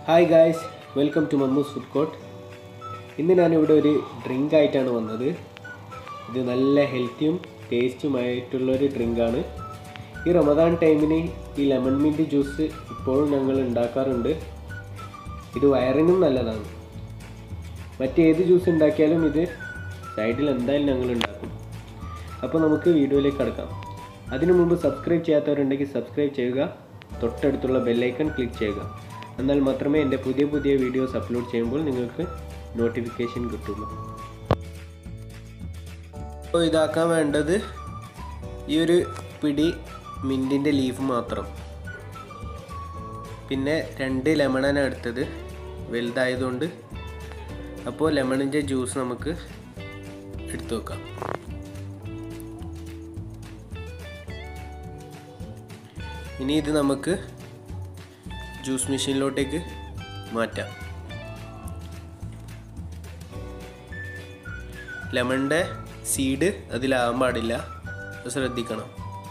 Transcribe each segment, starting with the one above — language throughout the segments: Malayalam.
hi guys welcome to Mammoos food court ഇന്ന് ഞാനിവിടെ ഒരു ഡ്രിങ്ക് ആയിട്ടാണ് വന്നത് ഇത് നല്ല ഹെൽത്തിയും ടേസ്റ്റുമായിട്ടുള്ളൊരു ഡ്രിങ്കാണ് ഈ റമദാൻ ടൈമിന് ഈ ലെമൺ മിൻറ്റ് ജ്യൂസ് ഇപ്പോഴും ഞങ്ങൾ ഉണ്ടാക്കാറുണ്ട് ഇത് വയറിനും നല്ലതാണ് മറ്റേത് ജ്യൂസ് ഉണ്ടാക്കിയാലും ഇത് സൈഡിൽ എന്തായാലും ഞങ്ങൾ ഉണ്ടാക്കും അപ്പോൾ നമുക്ക് വീഡിയോയിലേക്ക് കടക്കാം അതിനു മുമ്പ് സബ്സ്ക്രൈബ് ചെയ്യാത്തവരുണ്ടെങ്കിൽ സബ്സ്ക്രൈബ് ചെയ്യുക തൊട്ടടുത്തുള്ള ബെല്ലൈക്കൺ ക്ലിക്ക് ചെയ്യുക എന്നാൽ മാത്രമേ എൻ്റെ പുതിയ പുതിയ വീഡിയോസ് അപ്ലോഡ് ചെയ്യുമ്പോൾ നിങ്ങൾക്ക് നോട്ടിഫിക്കേഷൻ കിട്ടുള്ളൂ അപ്പോൾ ഇതാക്കാൻ വേണ്ടത് ഈ ഒരു പിടി മിൻറ്റിൻ്റെ ലീഫ് മാത്രം പിന്നെ രണ്ട് ലെമണാണ് എടുത്തത് വലുതായതുകൊണ്ട് അപ്പോൾ ലെമണിൻ്റെ ജ്യൂസ് നമുക്ക് എടുത്തു വെക്കാം ഇനി ഇത് നമുക്ക് ജ്യൂസ് മെഷീനിലോട്ടേക്ക് മാറ്റാം ലെമണിൻ്റെ സീഡ് അതിലാകാൻ പാടില്ല അത് ശ്രദ്ധിക്കണം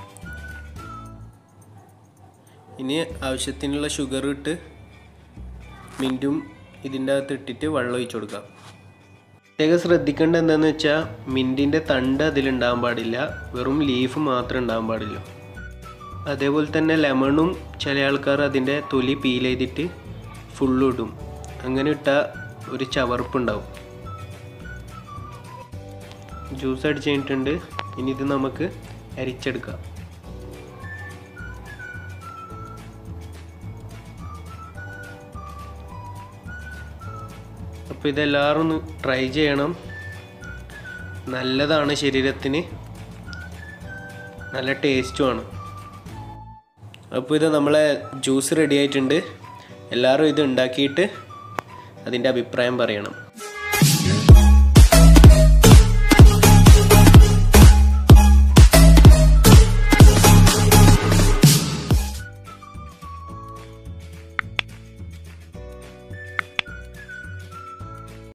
ഇനി ആവശ്യത്തിനുള്ള ഷുഗർ ഇട്ട് മിൻറ്റും ഇതിൻ്റെ അകത്ത് ഇട്ടിട്ട് വെള്ളം ഒഴിച്ചു കൊടുക്കാം പ്രത്യേകം ശ്രദ്ധിക്കേണ്ടത് എന്താണെന്ന് വെച്ചാൽ മിൻറ്റിൻ്റെ തണ്ട് അതിലുണ്ടാകാൻ പാടില്ല വെറും ലീഫ് മാത്രം ഉണ്ടാകാൻ പാടില്ല അതേപോലെ തന്നെ ലെമണും ചില ആൾക്കാർ അതിൻ്റെ തൊലി പീൽ ചെയ്തിട്ട് ഫുള്ളും ഇടും അങ്ങനെ ഇട്ടാൽ ഒരു ചവർപ്പുണ്ടാവും ജ്യൂസ് അടിച്ച് കഴിഞ്ഞിട്ടുണ്ട് ഇനി ഇത് നമുക്ക് അരിച്ചെടുക്കാം അപ്പോൾ ഇതെല്ലാവരും ഒന്ന് ട്രൈ ചെയ്യണം നല്ലതാണ് ശരീരത്തിന് നല്ല ടേസ്റ്റുമാണ് അപ്പോൾ ഇത് നമ്മളെ ജ്യൂസ് റെഡി ആയിട്ടുണ്ട് എല്ലാവരും ഇത് ഉണ്ടാക്കിയിട്ട് അതിൻ്റെ അഭിപ്രായം പറയണം